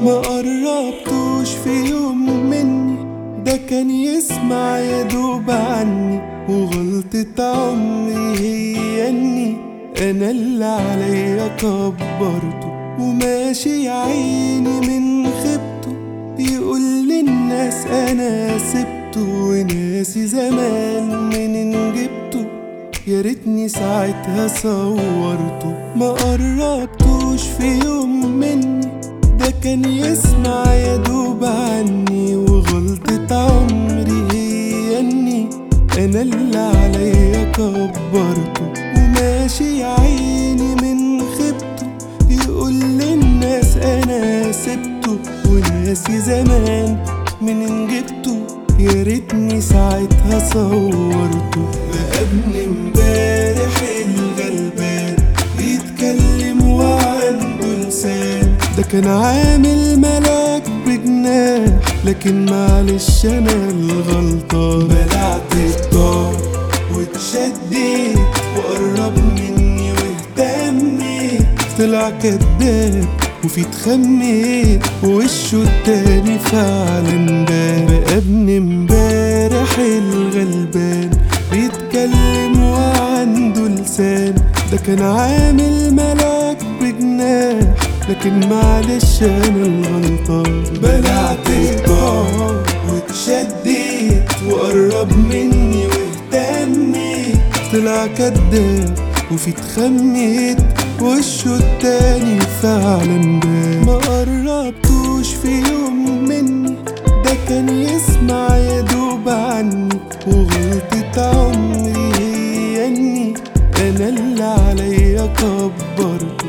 ما قربتوش في يوم مني ده كان يسمع يا دوب عني وغلطة عمري هي اني انا اللي عليا كبرته وماشي يا عيني من خيبته يقول للناس انا سبته وناسي زمان منين جبته يا ريتني ساعتها صورته ما قربتوش في يوم مني ده كان يسمع يا دوب عني وغلطة عمري هي اني انا اللي عليا كبرته وماشي يا عيني من خيبته يقول للناس انا سبته وناسي زمان منين جبته يا ريتني ساعتها صورته بقى ابن امبارح الغلبان بيتكلم وعنده لسان ده كان عامل ملاك بجناح لكن معلش انا الغلطان بلعت الدار واتشديت وقرب مني واهتميت طلع كداب وفي اتخميت ووشه التاني فعلا بان بقى ابن امبارح الغلبان بيتكلم وعنده لسان ده كان عامل ملاك بجناح لكن معلش انا الغلطان بلعت الدار واتشديت وقرب مني واهتميت طلع كداب وفي اتخميت وشه التاني فعلا بان ما قربتوش في يوم مني ده كان يسمع يا دوب عني وغلطة عمري هي اني انا اللي عليا كبرته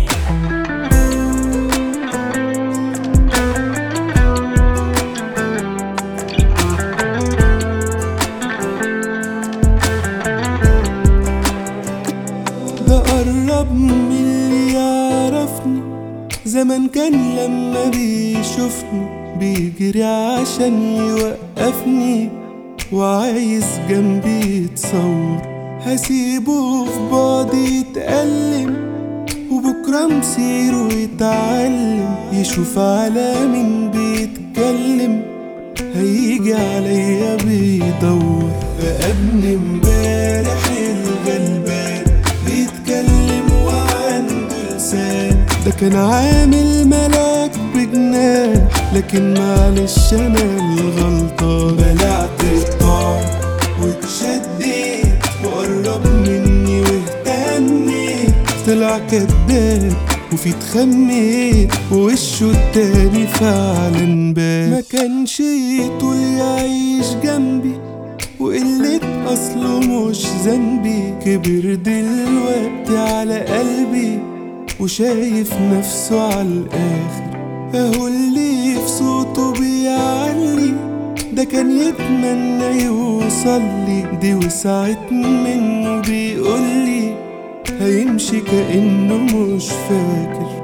ده قرب من اللي يعرفني زمان كان لما بيشوفني بيجري عشان يوقفني وعايز جنبي يتصور هسيبه في بعدي يتألم وبكرة مصيره يتعلم يشوف على مين بيتكلم هيجي عليا بيدور بقى ابن امبارح الغلبان بيتكلم وعنده لسان ده كان عامل ملاك بجناح لكن معلش انا الغلطان بلعت الطعم واتشديت وقرب مني واهتميت طلع كداب وفي اتخميت ووشه التاني فعلا بان ما كانش يطول يعيش جنبي وقلة أصله مش ذنبي كبر دلوقتي على قلبي وشايف نفسه على الآخر أهو اللي في صوته بيعلي ده كان يتمنى يوصل لي دي وسعت منه بيقولي هيمشي كأنه مش فاكر